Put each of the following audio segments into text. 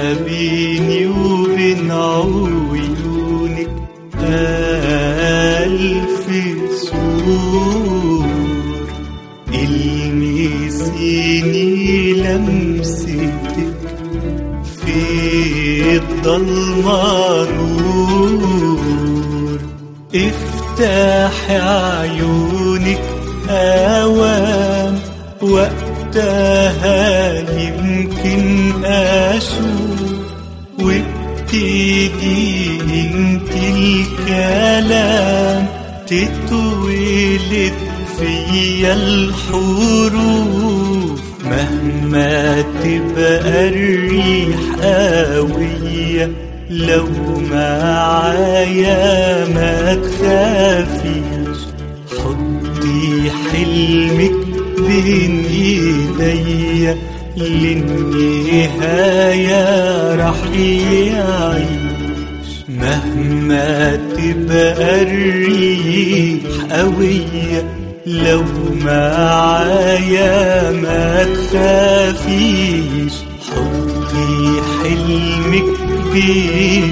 ما بيني وبين عيونك ألف سور المسيني لمستك في الضلمة نور افتح عيونك أوام وقتها يمكن أشوف وابتدي انت الكلام تتولد فيا الحروف مهما تبقى الريح قوية لو معايا ما تخافيش حطي حلمك بين ايديا للنهاية راح يعيش مهما تبقى الريح قوية لو معايا ما تخافيش حطي حلمك بين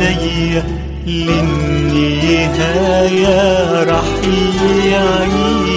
ايديا للنهاية راح يعيش